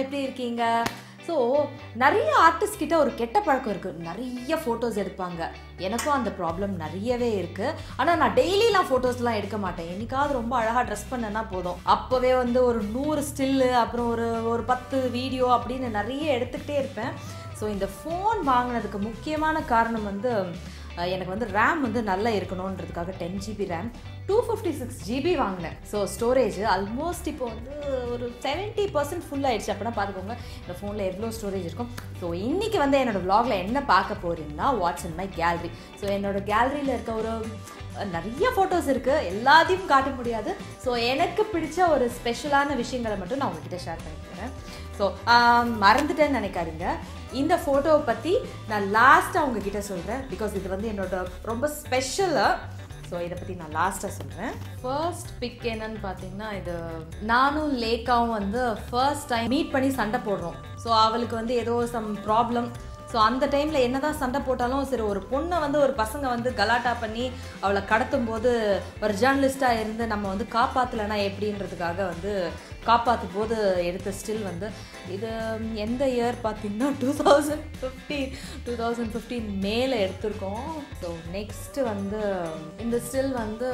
எப்படி இருக்கீங்க ஸோ நிறைய ஆர்டிஸ்ட் கிட்ட ஒரு கெட்ட பழக்கம் இருக்குது நிறைய ஃபோட்டோஸ் எடுப்பாங்க எனக்கும் அந்த ப்ராப்ளம் நிறையவே இருக்குது ஆனால் நான் டெய்லிலாம் ஃபோட்டோஸ்லாம் எடுக்க மாட்டேன் என்னைக்காவது ரொம்ப அழகாக ட்ரெஸ் பண்ணேன்னா போதும் அப்போவே வந்து ஒரு நூறு ஸ்டில்லு அப்புறம் ஒரு ஒரு பத்து வீடியோ அப்படின்னு நிறைய எடுத்துக்கிட்டே இருப்பேன் ஸோ இந்த ஃபோன் வாங்கினதுக்கு முக்கியமான காரணம் வந்து அஹ், எனக்கு வந்து ரேம் வந்து நல்லா இருக்கணுன்றதுக்காக ten GB RAM two fifty six GB வாங்கினேன் ஸோ ஸ்டோரேஜ் ஆல்மோஸ்ட் இப்போ வந்து ஒரு செவன்ட்டி பர்சன்ட் ஃபுல் ஆயிடுச்சு அப்படின்னா பார்த்துக்கோங்க இந்த ஃபோனில் எவ்வளோ ஸ்டோரேஜ் இருக்கும் ஸோ இன்றைக்கி வந்து என்னோட vlogல என்ன பார்க்க போறீங்கன்னா what's in my gallery so என்னோட கேலரியில் இருக்க ஒரு அஹ், நிறைய ஃபோட்டோஸ் இருக்குது எல்லாத்தையும் காட்ட முடியாது ஸோ எனக்கு பிடிச்ச ஒரு ஸ்பெஷலான விஷயங்களை மட்டும் நான் உங்ககிட்ட ஷேர் பண்ணிக்கிறேன் ஸோ மறந்துட்டேன்னு நினைக்காதீங்க இந்த ஃபோட்டோவை பற்றி நான் லாஸ்ட்டாக உங்ககிட்ட சொல்கிறேன் பிகாஸ் இது வந்து என்னோட ரொம்ப ஸ்பெஷலாக ஸோ இதை பற்றி நான் லாஸ்ட்டாக சொல்கிறேன் ஃபர்ஸ்ட் பிக் என்னன்னு பார்த்தீங்கன்னா இது நானும் லேக்காவும் வந்து ஃபர்ஸ்ட் டைம் மீட் பண்ணி சண்டை போடுறோம் ஸோ அவளுக்கு வந்து ஏதோ சம் ப்ராப்ளம் ஸோ அந்த டைமில் என்னதான் சண்டை போட்டாலும் சரி ஒரு பொண்ணை வந்து ஒரு பசங்க வந்து கலாட்டா பண்ணி அவளை கடத்தும் போது ஒரு ஜேர்னலிஸ்டாக இருந்து நம்ம வந்து காப்பாற்றலைன்னா எப்படின்றதுக்காக வந்து காப்பாற்றும் போது எடுத்த ஸ்டில் வந்து இது எந்த இயர் பார்த்தீங்கன்னா two thousand fifteen two thousand fifteen மேலே எடுத்திருக்கோம் ஸோ நெக்ஸ்ட்டு வந்து இந்த ஸ்டில் வந்து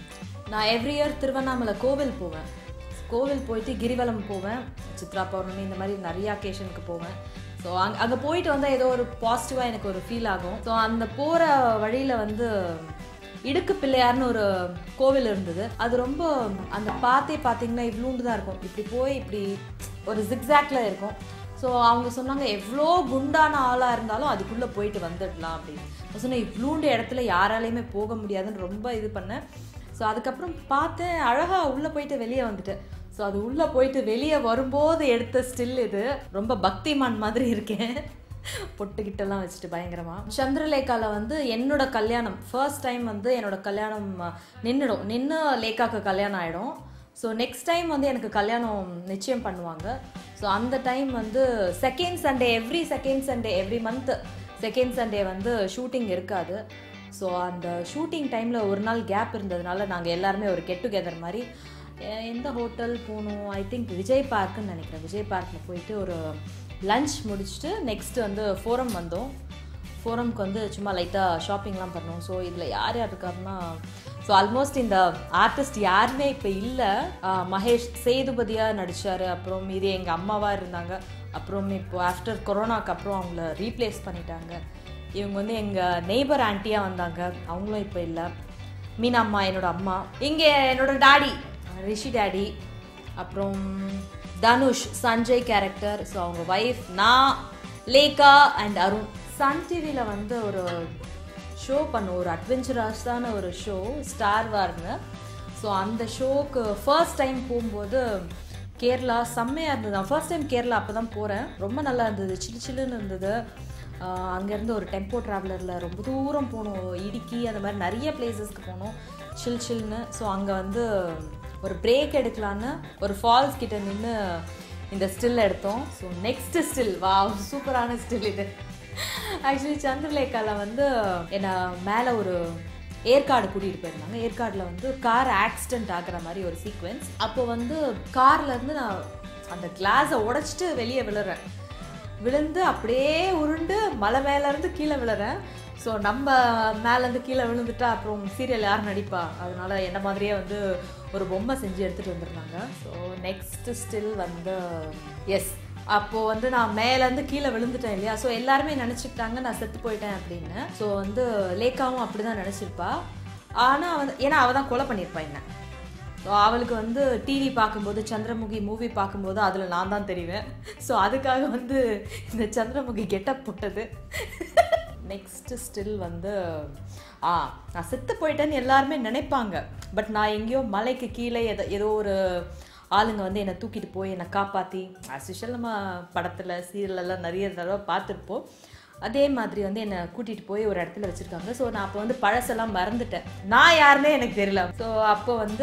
நான் எவ்ரி இயர் திருவண்ணாமலை கோவில் போவேன் கோவில் போயிட்டு கிரிவலம் போவேன் சித்ரா பௌர்ணமி இந்த மாதிரி நிறைய அக்கேஷனுக்கு போவேன் ஸோ அங்கே அங்கே போயிட்டு வந்தால் ஏதோ ஒரு பாசிட்டிவாக எனக்கு ஒரு ஃபீல் ஆகும் ஸோ அந்த போகிற வழியில் வந்து இடுக்கு பிள்ளையார்னு ஒரு கோவில் இருந்தது அது ரொம்ப அந்த பாத்தே பார்த்தீங்கன்னா இவ்வளோண்டு தான் இருக்கும் இப்படி போய் இப்படி ஒரு ஜிக்ஸாக்ல இருக்கும் ஸோ அவங்க சொன்னாங்க எவ்வளோ குண்டான ஆளாக இருந்தாலும் அதுக்குள்ளே போயிட்டு வந்துடலாம் அப்படின்னு நான் சொன்னேன் இவ்வளோண்டு இடத்துல யாராலையுமே போக முடியாதுன்னு ரொம்ப இது பண்ணேன் ஸோ அதுக்கப்புறம் பார்த்தேன் அழகாக உள்ளே போயிட்டு வெளியே வந்துட்டேன் ஸோ அது உள்ளே போயிட்டு வெளியே வரும்போது எடுத்த ஸ்டில் இது ரொம்ப பக்திமான் மாதிரி இருக்கேன் பொட்டுக்கிட்டெல்லாம் வச்சுட்டு பயங்கரமா சந்திரலேகால வந்து என்னோட கல்யாணம் ஃபர்ஸ்ட் டைம் வந்து என்னோட கல்யாணம் நின்றுடும் நின்று லேக்காக்கு கல்யாணம் ஆகிடும் ஸோ நெக்ஸ்ட் டைம் வந்து எனக்கு கல்யாணம் நிச்சயம் பண்ணுவாங்க ஸோ அந்த டைம் வந்து second Sunday every second Sunday every month second Sunday வந்து ஷூட்டிங் இருக்காது ஸோ அந்த ஷூட்டிங் டைமில் ஒரு நாள் கேப் இருந்ததுனால நாங்கள் எல்லாருமே ஒரு கெட் டுகெதர் மாதிரி எ- எந்த ஹோட்டல் போகணும் ஐ திங்க் விஜய் பார்க்குன்னு நினைக்கிறேன் விஜய் பார்க்கில் போயிட்டு ஒரு லஞ்ச் முடிச்சுட்டு நெக்ஸ்ட் வந்து ஃபோரம் வந்தோம் ஃபோரம்க்கு வந்து சும்மா லைட்டாக ஷாப்பிங்லாம் பண்ணோம் ஸோ இதில் யார் யார் இருக்காருன்னா ஸோ ஆல்மோஸ்ட் இந்த ஆர்டிஸ்ட் யாருமே இப்போ இல்லை மகேஷ் சேதுபதியாக நடித்தார் அப்புறம் மீதி எங்கள் அம்மாவாக இருந்தாங்க அப்புறம் இப்போ ஆஃப்டர் கொரோனாக்கு அப்புறம் அவங்கள ரீப்ளேஸ் பண்ணிட்டாங்க இவங்க வந்து எங்கள் நெய்பர் ஆன்ட்டியாக வந்தாங்க அவங்களும் இப்போ இல்லை மீனா அம்மா என்னோட அம்மா இங்கே என்னோட டாடி ரிஷி டாடி அப்புறம் தனுஷ் சஞ்சய் கேரக்டர் ஸோ அவங்க ஒய்ஃப் நான் லேகா அண்ட் அருண் சன் டிவியில் வந்து ஒரு ஷோ பண்ணும் ஒரு அட்வென்ச்சரஸான ஒரு ஷோ ஸ்டார் வார்னு ஸோ அந்த ஷோக்கு ஃபர்ஸ்ட் டைம் போகும்போது கேரளா செம்மையாக இருந்தது நான் ஃபர்ஸ்ட் டைம் கேரளா அப்போ தான் போகிறேன் ரொம்ப நல்லா இருந்தது சில்லு சில்லுன்னு இருந்தது ஆஹ் அங்கேருந்து ஒரு டெம்போ ட்ராவலரில் ரொம்ப தூரம் போனோம் இடுக்கி அந்த மாதிரி நிறைய பிளேசஸ்க்கு போனோம் சில் சில்னு ஸோ அங்கே வந்து ஒரு பிரேக் எடுக்கலான்னு ஒரு ஃபால்ஸ் கிட்ட நின்று இந்த ஸ்டில் எடுத்தோம் ஸோ நெக்ஸ்ட் ஸ்டில் வா சூப்பரான ஸ்டில் இது ஆக்சுவலி சந்திரலேகால வந்து என்னை மேலே ஒரு ஏற்காடு கூட்டிகிட்டு போயிருந்தாங்க ஏற்காடில் வந்து கார் ஆக்சிடென்ட் ஆகுற மாதிரி ஒரு சீக்வென்ஸ் அப்போ வந்து கார்ல இருந்து நான் அந்த கிளாஸை உடைச்சிட்டு வெளியே விழுறேன் விழுந்து அப்படியே உருண்டு மலை மேல இருந்து கீழே விழுறேன் ஸோ நம்ம மேலேருந்து கீழே விழுந்துட்டா அப்புறம் சீரியல் யார் நடிப்பா அதனால என்ன மாதிரியே வந்து ஒரு பொம்மை செஞ்சு எடுத்துகிட்டு வந்திருந்தாங்க ஸோ நெக்ஸ்ட் ஸ்டில் வந்து எஸ் அப்போது வந்து நான் மேலேருந்து கீழே விழுந்துட்டேன் இல்லையா ஸோ எல்லாருமே நினச்சிக்கிட்டாங்க நான் செத்து போயிட்டேன் அப்படின்னு ஸோ வந்து லேக்காவும் அப்படி தான் நினச்சிருப்பா ஆனால் வந்து ஏன்னா அவள் தான் கொலை பண்ணியிருப்பா என்ன ஸோ அவளுக்கு வந்து டிவி பார்க்கும்போது சந்திரமுகி மூவி பார்க்கும்போது அதில் நான் தான் தெரிவேன் ஸோ அதுக்காக வந்து இந்த சந்திரமுகி கெட்டப் போட்டது நெக்ஸ்ட் ஸ்டில் வந்து ஆ நான் செத்து போயிட்டேன்னு எல்லாருமே நினைப்பாங்க பட் நான் எங்கேயோ மலைக்கு கீழே எதோ ஏதோ ஒரு ஆளுங்க வந்து என்னை தூக்கிட்டு போய் என்னை காப்பாற்றி அசிஷல் நம்ம படத்தில் சீரியலெல்லாம் நிறைய தடவை பார்த்துருப்போம் அதே மாதிரி வந்து என்னை கூட்டிகிட்டு போய் ஒரு இடத்துல வச்சுருக்காங்க ஸோ நான் அப்போ வந்து பழசெல்லாம் மறந்துட்டேன் நான் யாருன்னே எனக்கு தெரியல ஸோ அப்போ வந்து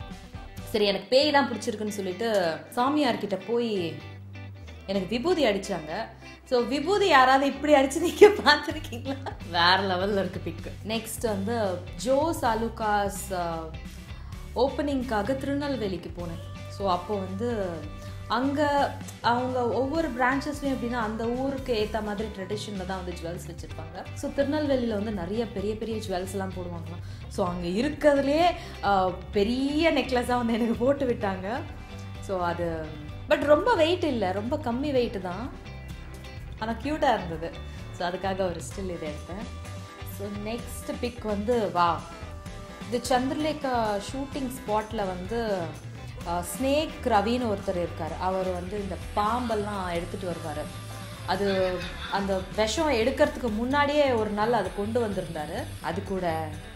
சரி எனக்கு பேய் தான் பிடிச்சிருக்குன்னு சொல்லிட்டு சாமியார்கிட்ட போய் எனக்கு விபூதி அடிச்சாங்க ஸோ விபூதி யாராவது இப்படி அடிச்சு நீங்க பார்த்துருக்கீங்களா வேற லெவலில் இருக்கு பிக் நெக்ஸ்ட் வந்து ஜோ சாலுகாஸ் ஓப்பனிங்காக திருநெல்வேலிக்கு போனேன் ஸோ அப்போ வந்து அங்கே அவங்க ஒவ்வொரு பிரான்ச்சஸ்லையும் எப்படின்னா அந்த ஊருக்கு ஏற்ற மாதிரி ட்ரெடிஷனில் தான் வந்து ஜுவல்ஸ் வச்சுருப்பாங்க ஸோ திருநெல்வேலியில் வந்து நிறைய பெரிய பெரிய ஜுவல்ஸ்லாம் போடுவாங்களாம் ஸோ அங்கே இருக்கிறதுலே பெரிய நெக்லஸாக வந்து எனக்கு போட்டு விட்டாங்க ஸோ அது பட் ரொம்ப வெயிட் இல்லை ரொம்ப கம்மி வெயிட் தான் ஆனால் க்யூட்டாக இருந்தது ஸோ அதுக்காக ஒரு ஸ்டில் இதை எடுத்தேன் ஸோ நெக்ஸ்ட் பிக் வந்து வா இது சந்திரலேகா ஷூட்டிங் ஸ்பாட்டில் வந்து ஸ்னேக் ரவின்னு ஒருத்தர் இருக்கார் அவர் வந்து இந்த பாம்பெல்லாம் எடுத்துகிட்டு வருவார் அது அந்த விஷம் எடுக்கிறதுக்கு முன்னாடியே ஒரு நாள் அது கொண்டு வந்திருந்தாரு அது கூட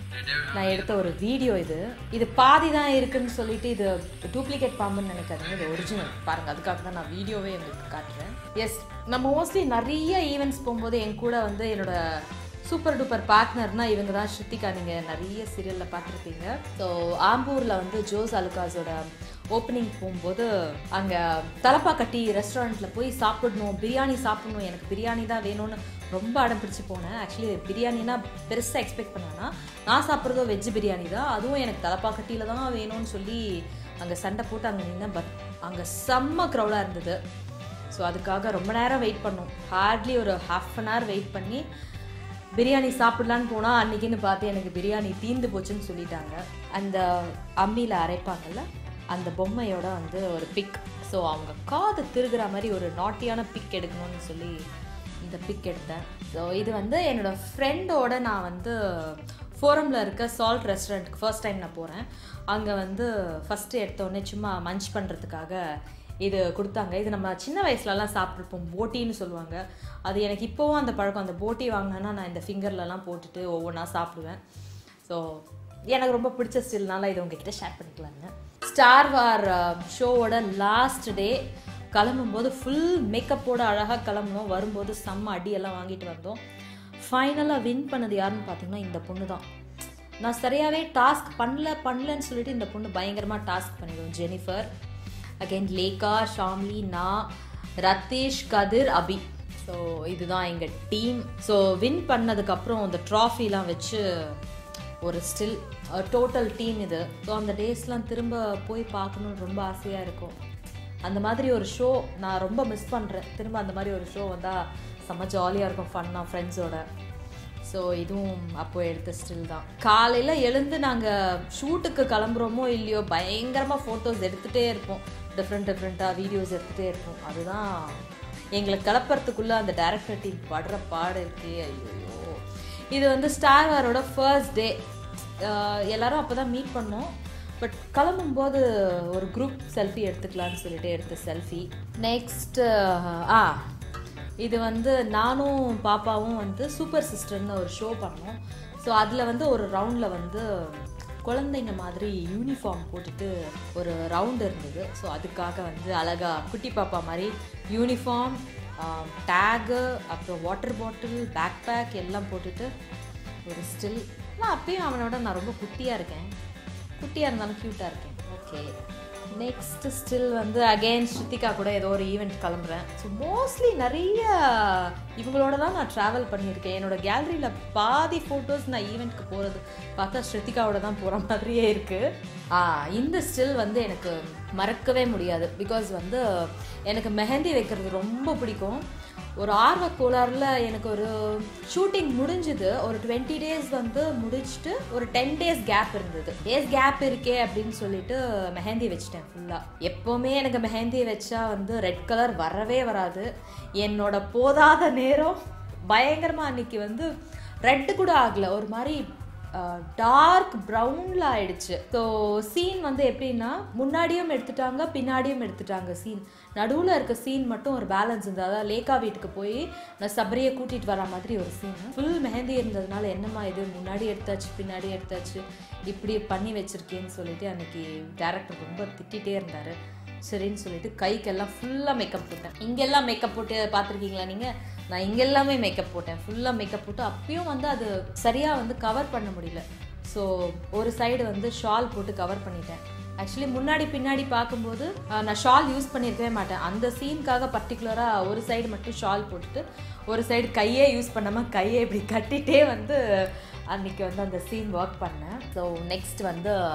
நான் எடுத்த ஒரு வீடியோ இது இது பாதி தான் இருக்குன்னு சொல்லிட்டு இது டூப்ளிகேட் பாம்புன்னு நினைக்காதீங்க இது ஒரிஜினல் பாருங்க அதுக்காக தான் நான் வீடியோவே உங்களுக்கு காட்டுறேன் எஸ் நான் மோஸ்ட்லி நிறைய ஈவெண்ட்ஸ் போகும்போது என் கூட வந்து என்னோட சூப்பர் டூப்பர் பார்ட்னர்னா இவங்க தான் ஸ்ருத்திகா நீங்கள் நிறைய சீரியலில் பார்த்துருப்பீங்க ஸோ ஆம்பூரில் வந்து ஜோஸ் அலுகாஸோட ஓப்பனிங் போகும்போது அங்கே தலப்பாக்கட்டி ரெஸ்டாரண்ட்டில் போய் சாப்பிடணும் பிரியாணி சாப்பிடணும் எனக்கு பிரியாணி தான் வேணும்னு ரொம்ப அடம் பிடிச்சி போனேன் ஆக்சுவலி பிரியாணினா பெருசாக எக்ஸ்பெக்ட் பண்ணேன்னா நான் சாப்பிட்றதோ வெஜ் பிரியாணி தான் அதுவும் எனக்கு தலப்பாக்கட்டியில் தான் வேணும்னு சொல்லி அங்கே சண்டை போட்டு அங்கே நின்னேன் பட் அங்கே செம்ம க்ரௌடாக இருந்தது ஸோ அதுக்காக ரொம்ப நேரம் வெயிட் பண்ணோம் ஹார்ட்லி ஒரு ஹாஃப் அன் ஹவர் வெயிட் பண்ணி பிரியாணி சாப்பிடலான்னு போனால் அன்றைக்கின்னு பார்த்து எனக்கு பிரியாணி தீந்து போச்சுன்னு சொல்லிட்டாங்க அந்த அம்மியில் அரைப்பாங்கல்ல அந்த பொம்மையோட வந்து ஒரு பிக் ஸோ அவங்க காது திருகிற மாதிரி ஒரு நாட்டியான பிக் எடுக்கணும்னு சொல்லி இந்த பிக் எடுத்தேன் ஸோ இது வந்து என்னோட ஃப்ரெண்டோட நான் வந்து ஃபோரமில் இருக்க சால்ட் ரெஸ்டாரண்ட்டுக்கு ஃபர்ஸ்ட் டைம் நான் போகிறேன் அங்கே வந்து ஃபஸ்ட்டு எடுத்தோடனே சும்மா மஞ்ச் பண்ணுறதுக்காக இது கொடுத்தாங்க இது நம்ம சின்ன வயசுலலாம் சாப்பிட்ருப்போம் போட்டின்னு சொல்லுவாங்க அது எனக்கு இப்போவும் அந்த பழக்கம் அந்த போட்டி வாங்கினேன்னா நான் இந்த ஃபிங்கர்லலாம் போட்டுட்டு ஒவ்வொன்றா சாப்பிடுவேன் ஸோ எனக்கு ரொம்ப பிடிச்ச ஸ்டில்னால இதை உங்ககிட்ட ஷேர் பண்ணிக்கலாங்க ஸ்டார் வார் ஷோவோட லாஸ்ட் டே கிளம்பும்போது ஃபுல் மேக்கப்போட அழகாக கிளம்பணும் வரும்போது செம்ம அடியெல்லாம் வாங்கிட்டு வந்தோம் ஃபைனலாக வின் பண்ணது யாருன்னு பார்த்தீங்கன்னா இந்த பொண்ணு தான் நான் சரியாகவே டாஸ்க் பண்ணல பண்ணலன்னு சொல்லிட்டு இந்த பொண்ணு பயங்கரமாக டாஸ்க் பண்ணிடுவோம் ஜெனிஃபர் அகைன் லேகா ஷாம்லி நான் ரத்தேஷ் கதிர் அபி ஸோ இதுதான் எங்கள் டீம் ஸோ வின் பண்ணதுக்கப்புறம் அந்த ட்ராஃபிலாம் வச்சு ஒரு ஸ்டில் டோட்டல் டீம் இது ஸோ அந்த டேஸ்லாம் திரும்ப போய் பார்க்கணுன்னு ரொம்ப ஆசையாக இருக்கும் அந்த மாதிரி ஒரு ஷோ நான் ரொம்ப மிஸ் பண்ணுறேன் திரும்ப அந்த மாதிரி ஒரு ஷோ வந்தால் செம்ம ஜாலியாக இருக்கும் ஃபன்னாக ஃப்ரெண்ட்ஸோட ஸோ இதுவும் அப்போ எடுத்த ஸ்டில் தான் காலையில் எழுந்து நாங்கள் ஷூட்டுக்கு கிளம்புறோமோ இல்லையோ பயங்கரமாக ஃபோட்டோஸ் எடுத்துகிட்டே இருப்போம் டிஃப்ரெண்ட் டிஃப்ரெண்ட்டாக வீடியோஸ் எடுத்துகிட்டே இருப்போம் அதுதான் எங்களை கிளப்புறதுக்குள்ளே அந்த டேரக்டர் டீம் படுற பாடு இருக்கே ஐயோ இது வந்து ஸ்டார் வாரோட ஃபர்ஸ்ட் டே எல்லாரும் அப்போ தான் மீட் பண்ணோம் பட் கிளம்பும்போது ஒரு குரூப் செல்ஃபி எடுத்துக்கலான்னு சொல்லிட்டு எடுத்த செல்ஃபி நெக்ஸ்ட் ஆ இது வந்து நானும் பாப்பாவும் வந்து சூப்பர் சிஸ்டர்னு ஒரு ஷோ பண்ணோம் ஸோ அதில் வந்து ஒரு ரவுண்டில் வந்து குழந்தைங்க மாதிரி யூனிஃபார்ம் போட்டுட்டு ஒரு ரவுண்ட் இருந்தது ஸோ அதுக்காக வந்து அழகாக குட்டி பாப்பா மாதிரி யூனிஃபார்ம் டேகு அப்புறம் வாட்டர் பாட்டில் பேக் பேக் எல்லாம் போட்டுட்டு ஒரு ஸ்டில் நான் அப்பயும் அவனோட நான் ரொம்ப குட்டியாக இருக்கேன் குட்டியாக இருந்தாலும் க்யூட்டாக இருக்கேன் ஓகே நெக்ஸ்ட் ஸ்டில் வந்து அகெயின் ஸ்ருத்திகா கூட ஏதோ ஒரு ஈவெண்ட் கிளம்புறேன் ஸோ மோஸ்ட்லி நிறைய இவங்களோட தான் நான் ட்ராவல் பண்ணியிருக்கேன் என்னோட கேலரியில் பாதி ஃபோட்டோஸ் நான் ஈவெண்ட்க்கு போகிறது பார்த்தா ஸ்ருத்திகாவோட தான் போகிற மாதிரியே இருக்குது ஆ இந்த ஸ்டில் வந்து எனக்கு மறக்கவே முடியாது பிகாஸ் வந்து எனக்கு மெஹந்தி வைக்கிறது ரொம்ப பிடிக்கும் ஒரு ஆர்வ கோளாறுல எனக்கு ஒரு ஷூட்டிங் முடிஞ்சுது ஒரு டுவெண்ட்டி டேஸ் வந்து முடிச்சுட்டு ஒரு டென் டேஸ் கேப் இருந்தது டேஸ் கேப் இருக்கே அப்படின்னு சொல்லிட்டு மெஹந்தி வச்சிட்டேன் ஃபுல்லாக எப்போவுமே எனக்கு மெஹந்தி வச்சா வந்து ரெட் கலர் வரவே வராது என்னோட போதாத நேரம் பயங்கரமாக அன்னைக்கு வந்து ரெட்டு கூட ஆகலை ஒரு மாதிரி டார்க் ப்ரௌனில் ஆயிடுச்சு ஸோ சீன் வந்து எப்படின்னா முன்னாடியும் எடுத்துட்டாங்க பின்னாடியும் எடுத்துட்டாங்க சீன் நடுவில் இருக்க சீன் மட்டும் ஒரு பேலன்ஸ் இருந்தது அதாவது லேக்கா வீட்டுக்கு போய் நான் சபரியை கூட்டிகிட்டு வர மாதிரி ஒரு சீன் ஃபுல் மெஹந்தி இருந்ததுனால என்னம்மா இது முன்னாடி எடுத்தாச்சு பின்னாடி எடுத்தாச்சு இப்படி பண்ணி வச்சிருக்கேன்னு சொல்லிட்டு அன்னைக்கு டேரக்டர் ரொம்ப திட்டிகிட்டே இருந்தார் சரின்னு சொல்லிட்டு கைக்கெல்லாம் ஃபுல்லாக மேக்கப் போட்டேன் இங்கெல்லாம் மேக்கப் போட்டு பார்த்துருக்கீங்களா நீங்கள் நான் இங்கெல்லாமே மேக்கப் போட்டேன் ஃபுல்லாக மேக்கப் போட்டு அப்பயும் வந்து அது சரியாக வந்து கவர் பண்ண முடியல ஸோ ஒரு சைடு வந்து ஷால் போட்டு கவர் பண்ணிட்டேன் ஆக்சுவலி முன்னாடி பின்னாடி பார்க்கும்போது நான் ஷால் யூஸ் பண்ணியிருக்கவே மாட்டேன் அந்த சீனுக்காக பர்டிகுலராக ஒரு சைடு மட்டும் ஷால் போட்டுட்டு ஒரு சைடு கையே யூஸ் பண்ணாமல் கையை இப்படி கட்டிகிட்டே வந்து அன்றைக்கி வந்து அந்த சீன் ஒர்க் பண்ணேன் ஸோ நெக்ஸ்ட் வந்து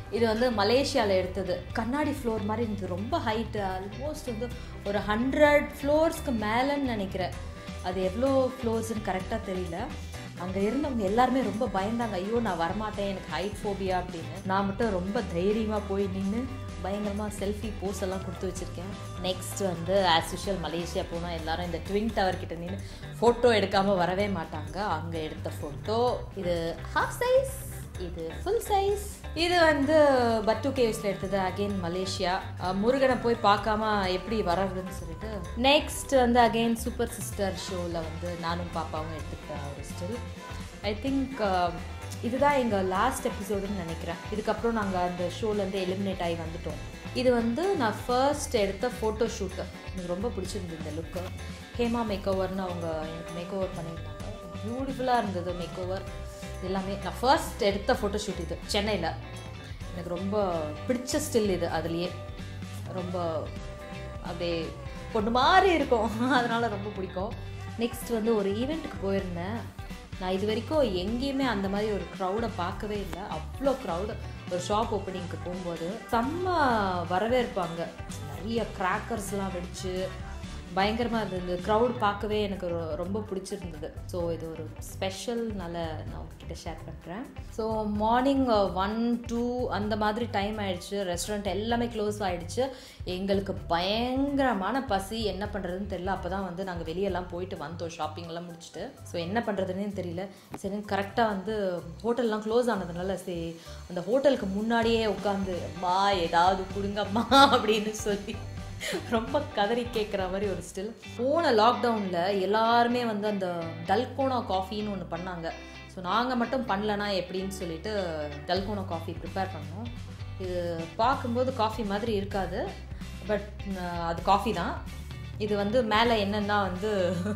இது வந்து மலேசியாவில் எடுத்தது கண்ணாடி ஃப்ளோர் மாதிரி இருந்தது ரொம்ப ஹைட்டு ஆல்மோஸ்ட் வந்து ஒரு ஹண்ட்ரட் ஃப்ளோர்ஸ்க்கு மேலேன்னு நினைக்கிறேன் அது எவ்வளோ ஃப்ளோர்ஸ்னு கரெக்டாக தெரியல அங்கே இருந்தவங்க எல்லாருமே ரொம்ப பயந்தாங்க ஐயோ நான் வரமாட்டேன் எனக்கு ஹைட் ஃபோபியா அப்படின்னு நான் மட்டும் ரொம்ப தைரியமாக போய் நின்று பயங்கரமாக செல்ஃபி போஸ் எல்லாம் கொடுத்து வச்சுருக்கேன் நெக்ஸ்ட் வந்து ஆஸ் யூஷுவல் மலேசியா போனால் எல்லாரும் இந்த ட்வின் டவர் கிட்ட நின்று ஃபோட்டோ எடுக்காமல் வரவே மாட்டாங்க அங்கே எடுத்த ஃபோட்டோ இது ஹாஃப் சைஸ் இது ஃபுல் சைஸ் இது வந்து பட்டு கேவ்ஸில் எடுத்தது அகெயின் மலேசியா அஹ் முருகனை போய் பார்க்காம எப்படி வர்றதுன்னு சொல்லிட்டு நெக்ஸ்ட் வந்து அகெயின் சூப்பர் சிஸ்டர் ஷோவில் வந்து நானும் பாப்பாவும் எடுத்துக்கிட்ட ஒரு ஸ்டில் ஐ திங்க் இதுதான் எங்கள் லாஸ்ட் எபிசோடுன்னு நினைக்கிறேன் இதுக்கப்புறம் நாங்கள் அந்த ஷோலேருந்து எலிமினேட் ஆகி வந்துட்டோம் இது வந்து நான் ஃபர்ஸ்ட் எடுத்த ஃபோட்டோ ஷூட்டு எனக்கு ரொம்ப பிடிச்சிருந்தது இந்த லுக்கு ஹேமா மேக் ஓவர்னு அவங்க எனக்கு மேக் ஓவர் பண்ணியிருந்தாங்க பியூட்டிஃபுல்லாக இருந்தது மேக் ஓவர் எல்லாமே நான் ஃபர்ஸ்ட் எடுத்த ஃபோட்டோ ஷூட் இது சென்னையில் எனக்கு ரொம்ப பிடிச்ச ஸ்டில் இது அதுலேயே ரொம்ப அப்படியே பொண்ணு மாதிரி இருக்கும் அதனால ரொம்ப பிடிக்கும் நெக்ஸ்ட் வந்து ஒரு ஈவெண்ட்டுக்கு போயிருந்தேன் நான் இது வரைக்கும் எங்கேயுமே அந்த மாதிரி ஒரு க்ரௌடை பார்க்கவே இல்லை அவ்வளோ க்ரௌடு ஒரு ஷாப் ஓப்பனிங்க்கு போகும்போது செம்ம வரவேற்பாங்க நிறைய கிராக்கர்ஸ்லாம் வெடிச்சு பயங்கரமாக இருந்தது இந்த க்ரௌட் பார்க்கவே எனக்கு ரொ- ரொம்ப பிடிச்சிருந்தது ஸோ இது ஒரு ஸ்பெஷல்னால நான் உங்ககிட்ட ஷேர் பண்ணுறேன் ஸோ மார்னிங் ஒன் டூ அந்த மாதிரி டைம் ஆயிடுச்சு ரெஸ்டாரண்ட் எல்லாமே க்ளோஸ் ஆயிடுச்சு எங்களுக்கு பயங்கரமான பசி என்ன பண்ணுறதுன்னு தெரியல அப்போ தான் வந்து நாங்கள் வெளியெல்லாம் போயிட்டு வந்தோம் ஷாப்பிங்லாம் முடிச்சுட்டு ஸோ என்ன பண்ணுறதுன்னு தெரியல சரி கரெக்டாக வந்து ஹோட்டல்லாம் க்ளோஸ் ஆனதுனால சரி அந்த ஹோட்டலுக்கு முன்னாடியே உட்காந்து அம்மா ஏதாவது கொடுங்கம்மா அப்படின்னு சொல்லி ரொம்ப கதறி கேட்குற மாதிரி ஒரு ஸ்டில் போன லாக்டவுனில் எல்லாருமே வந்து அந்த டல்கோனா காஃபின்னு ஒன்று பண்ணாங்க ஸோ நாங்கள் மட்டும் பண்ணலனா எப்படின்னு சொல்லிட்டு டல்கோனா காஃபி ப்ரிப்பேர் பண்ணோம் இது பார்க்கும்போது காஃபி மாதிரி இருக்காது பட் அது காஃபி தான் இது வந்து மேலே என்னென்னா வந்து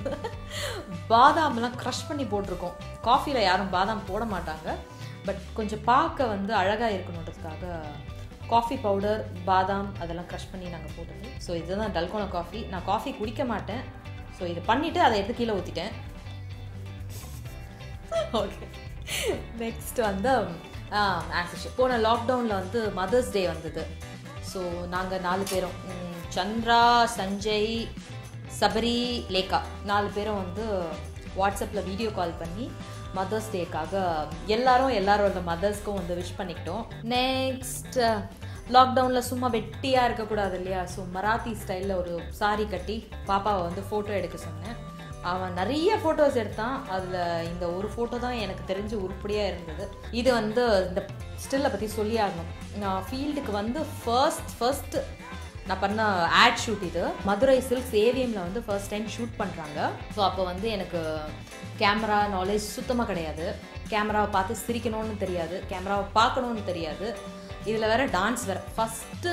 பாதாம்லாம் க்ரஷ் பண்ணி போட்டிருக்கோம் காஃபியில் யாரும் பாதாம் போட மாட்டாங்க பட் கொஞ்சம் பார்க்க வந்து அழகாக இருக்கணுன்றதுக்காக காஃபி பவுடர் பாதாம் அதெல்லாம் க்ரஷ் பண்ணி நாங்கள் போட்டது ஸோ இதுதான் டல்கோனா காஃபி நான் காஃபி குடிக்க மாட்டேன் ஸோ இது பண்ணிவிட்டு அதை எடுத்து கீழே ஊற்றிட்டேன் ஓகே நெக்ஸ்ட் வந்து ஆக்சுவலி போன லாக்டவுனில் வந்து மதர்ஸ் டே வந்தது ஸோ நாங்கள் நாலு பேரும் ம், சந்திரா சஞ்சய் சபரி லேகா நாலு பேரும் வந்து வாட்ஸ்அப்பில் வீடியோ கால் பண்ணி மதர்ஸ் டேக்காக எல்லாரும் எல்லாரோட மதர்ஸ்க்கும் வந்து விஷ் பண்ணிக்கிட்டோம் நெக்ஸ்ட் லாக்டவுனில் சும்மா வெட்டியாக இருக்கக்கூடாது இல்லையா ஸோ மராத்தி ஸ்டைலில் ஒரு சாரி கட்டி பாப்பாவை வந்து ஃபோட்டோ எடுக்க சொன்னேன் அவன் நிறைய ஃபோட்டோஸ் எடுத்தான் அதில் இந்த ஒரு ஃபோட்டோ தான் எனக்கு தெரிஞ்சு உருப்படியாக இருந்தது இது வந்து இந்த ஸ்டில்லை பற்றி சொல்லி ஆகணும் நான் ஃபீல்டுக்கு வந்து ஃபர்ஸ்ட் ஃபர்ஸ்ட் நான் பண்ண ஆட் ஷூட் இது மதுரை சில்க்ஸ் ஏவிஎம்ல வந்து ஃபர்ஸ்ட் டைம் ஷூட் பண்ணுறாங்க ஸோ அப்போ வந்து எனக்கு கேமரா நாலேஜ் சுத்தமாக கிடையாது கேமராவை பார்த்து சிரிக்கணும்னு தெரியாது கேமராவை பார்க்கணும்னு தெரியாது இதில் வேற டான்ஸ் வேற ஃபஸ்ட்டு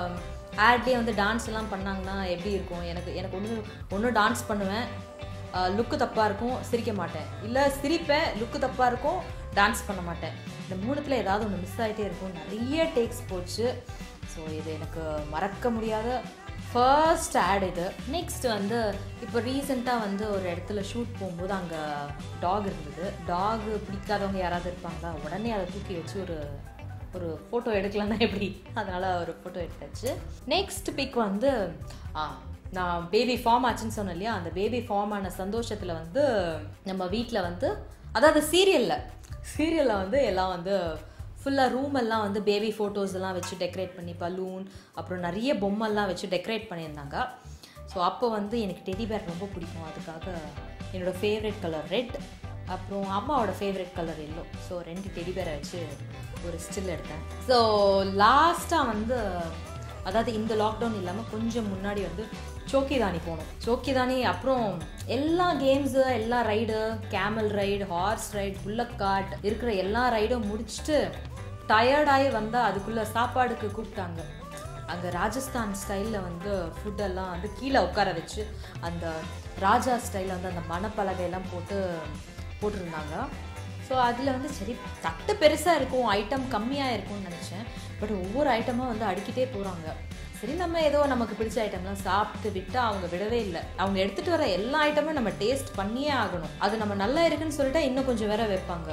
ஆட்லேயே வந்து டான்ஸ் எல்லாம் பண்ணாங்கன்னா எப்படி இருக்கும் எனக்கு எனக்கு ஒன்று ஒன்று டான்ஸ் பண்ணுவேன் லுக்கு தப்பாக இருக்கும் சிரிக்க மாட்டேன் இல்லை சிரிப்பேன் லுக்கு தப்பாக இருக்கும் டான்ஸ் பண்ண மாட்டேன் இந்த மூணுத்தில் ஏதாவது ஒன்று மிஸ் ஆகிட்டே இருக்கும் நிறைய டேக்ஸ் போச்சு ஸோ இது எனக்கு மறக்க முடியாத ஃபர்ஸ்ட் ஆட் இது நெக்ஸ்ட் வந்து இப்போ ரீசெண்டாக வந்து ஒரு இடத்துல ஷூட் போகும்போது அங்கே டாக் இருந்தது டாக் பிடிக்காதவங்க யாராவது இருப்பாங்களா உடனே அதை தூக்கி வச்சு ஒரு ஒரு ஃபோட்டோ எடுக்கலாம்னா எப்படி அதனால் ஒரு ஃபோட்டோ எடுத்தாச்சு நெக்ஸ்ட் பிக் வந்து ஆ நான் பேபி ஃபார்ம் ஆச்சுன்னு சொன்னேன் இல்லையா அந்த பேபி ஃபார்ம் ஆன சந்தோஷத்தில் வந்து நம்ம வீட்டில் வந்து அதாவது சீரியலில் சீரியலில் வந்து எல்லாம் வந்து ஃபுல்லாக ரூம் எல்லாம் வந்து பேபி ஃபோட்டோஸ் எல்லாம் வச்சு டெக்கரேட் பண்ணி பலூன் அப்புறம் நிறைய பொம்மைலாம் வச்சு டெக்கரேட் பண்ணியிருந்தாங்க ஸோ அப்போ வந்து எனக்கு டெடி பேர் ரொம்ப பிடிக்கும் அதுக்காக என்னோடய ஃபேவரட் கலர் ரெட் அப்புறம் அம்மாவோட ஃபேவரட் கலர் எல்லோ ஸோ ரெண்டு டெடி பேரை வச்சு ஒரு ஸ்டில் எடுத்தேன் ஸோ லாஸ்ட்டாக வந்து அதாவது இந்த லாக்டவுன் இல்லாமல் கொஞ்சம் முன்னாடி வந்து சோக்கிதானி போனோம் சோக்கிதானி அப்புறம் எல்லா கேம்ஸு எல்லா ride camel ride horse ride bullock cart இருக்கிற எல்லா ரைடும் முடிச்சுட்டு டயர்டாகி வந்தால் அதுக்குள்ளே சாப்பாடுக்கு கூப்பிட்டாங்க அங்கே ராஜஸ்தான் ஸ்டைலில் வந்து ஃபுட்டெல்லாம் வந்து கீழே உட்கார வச்சு அந்த ராஜா ஸ்டைலில் வந்து அந்த மணப்பலகையெல்லாம் போட்டு போட்டிருந்தாங்க ஸோ அதில் வந்து சரி தட்டு பெருசாக இருக்கும் ஐட்டம் கம்மியாக இருக்கும்னு நினச்சேன் பட் ஒவ்வொரு ஐட்டமாக வந்து அடிக்கிட்டே போகிறாங்க சரி நம்ம ஏதோ நமக்கு பிடிச்ச ஐட்டம்லாம் சாப்பிட்டு விட்டு அவங்க விடவே இல்லை அவங்க எடுத்துகிட்டு வர எல்லா ஐட்டமும் நம்ம டேஸ்ட் பண்ணியே ஆகணும் அது நம்ம நல்லா இருக்குன்னு சொல்லிட்டா இன்னும் கொஞ்சம் வேற வைப்பாங்க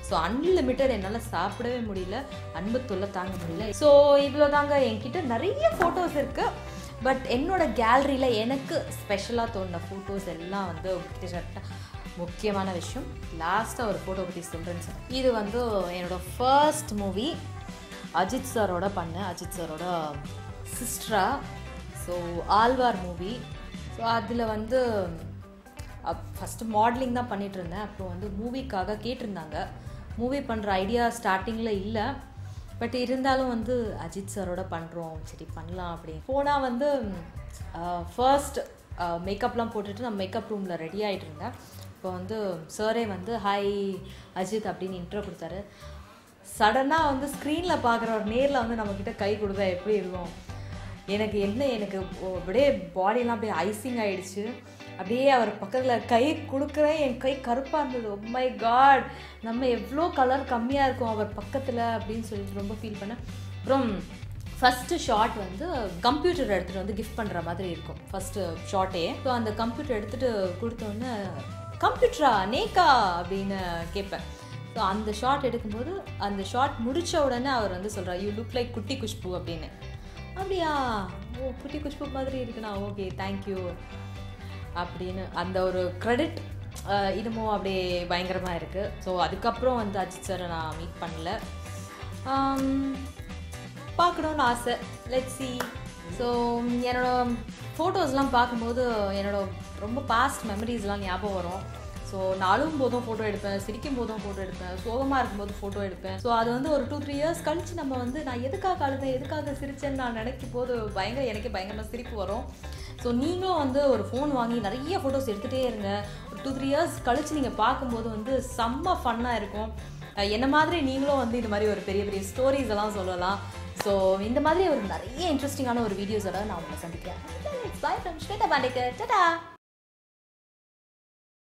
ஸோ அன்லிமிட்டட் என்னால் சாப்பிடவே முடியல அன்பு தொல்லை தாங்க முடியல ஸோ இவ்வளோ தாங்க என்கிட்ட நிறைய ஃபோட்டோஸ் இருக்குது பட் என்னோட கேலரியில் எனக்கு ஸ்பெஷலாக தோணுன ஃபோட்டோஸ் எல்லாம் வந்து கிட்டத்தட்ட முக்கியமான விஷயம் லாஸ்ட்டாக ஒரு ஃபோட்டோ பற்றி சொல்கிறேன்னு சார் இது வந்து என்னோட ஃபர்ஸ்ட் மூவி அஜித் சாரோட பண்ணேன் அஜித் சாரோட சிஸ்டரா ஸோ ஆழ்வார் மூவி ஸோ அதில் வந்து ஃபஸ்ட்டு மாடலிங் தான் பண்ணிட்டு இருந்தேன் அப்புறம் வந்து மூவிக்காக கேட்டிருந்தாங்க மூவி பண்ணுற ஐடியா ஸ்டார்டிங்கில் இல்லை பட் இருந்தாலும் வந்து அஜித் சாரோட பண்ணுறோம் சரி பண்ணலாம் அப்படி போனால் வந்து ஃபர்ஸ்ட் மேக்கப்லாம் போட்டுட்டு நான் மேக்கப் ரூமில் ரெடி ஆகிட்டு இருந்தேன் இப்போ வந்து சாரே வந்து ஹாய் அஜித் அப்படின்னு இன்ட்ரோ கொடுத்தாரு சடனாக வந்து ஸ்க்ரீனில் பார்க்குறவர் நேரில் வந்து நம்மக்கிட்ட கை கொடுத்தா எப்படி இருக்கும் எனக்கு என்ன எனக்கு ஓ- அப்படியே பாடியெல்லாம் அப்படியே ஐசிங் ஆயிடுச்சு அப்படியே அவர் பக்கத்தில் கை கொடுக்குறேன் என் கை கருப்பாக இருந்தது மை காட் நம்ம எவ்வளோ கலர் கம்மியாக இருக்கும் அவர் பக்கத்தில் அப்படின்னு சொல்லிட்டு ரொம்ப ஃபீல் பண்ணேன் அப்புறம் ஃபஸ்ட்டு ஷாட் வந்து கம்ப்யூட்டர் எடுத்துகிட்டு வந்து கிஃப்ட் பண்ணுற மாதிரி இருக்கும் ஃபஸ்ட்டு ஷார்ட்டே ஸோ அந்த கம்ப்யூட்டர் எடுத்துகிட்டு கொடுத்தோன்னே கம்ப்யூட்டரா நேக்கா அப்படின்னு கேட்பேன் ஸோ அந்த ஷாட் எடுக்கும்போது அந்த ஷாட் முடிச்ச உடனே அவர் வந்து சொல்கிறார் யூ லுக் லைக் குட்டி குஷ்பு அப்படின்னு அப்படியா ஓ குட்டி குஷ்பு மாதிரி இருக்குண்ணா ஓகே தேங்க்யூ அப்படின்னு அந்த ஒரு கிரெடிட் இதுமோ அப்படியே பயங்கரமாக இருக்குது ஸோ அதுக்கப்புறம் வந்து அஜித் சாரை நான் மீட் பண்ணல ஆம், பார்க்கணுன்னு ஆசை லெட் சி ஸோ என்னோட ஃபோட்டோஸ்லாம் பார்க்கும்போது என்னோட ரொம்ப பாஸ்ட் மெமரிஸ்லாம் ஞாபகம் வரும் ஸோ நான் அழுவும் போதும் ஃபோட்டோ எடுப்பேன் சிரிக்கும் போதும் ஃபோட்டோ எடுப்பேன் சோகமாக இருக்கும்போது ஃபோட்டோ எடுப்பேன் ஸோ அது வந்து ஒரு டூ த்ரீ இயர்ஸ் கழிச்சு நம்ம வந்து நான் எதுக்காக அழுதேன் எதுக்காக சிரிச்சேன்னு நான் நினைக்கும் போது பயங்கர எனக்கே பயங்கரமாக சிரிப்பு வரும் ஸோ நீங்களும் வந்து ஒரு ஃபோன் வாங்கி நிறைய ஃபோட்டோஸ் எடுத்துகிட்டே இருங்க ஒரு டூ த்ரீ இயர்ஸ் கழிச்சு நீங்கள் பார்க்கும்போது வந்து செம்ம ஃபன்னாக இருக்கும் அஹ் என்ன மாதிரி நீங்களும் வந்து இந்த மாதிரி ஒரு பெரிய பெரிய ஸ்டோரிஸ் எல்லாம் சொல்லலாம் ஸோ இந்த மாதிரி ஒரு நிறைய இன்ட்ரெஸ்டிங்கான ஒரு வீடியோஸோட நான் உங்களை சந்திக்கிறேன் பாய் ஃப்ரம் ஸ்வேதா பாண்டிகர் டடா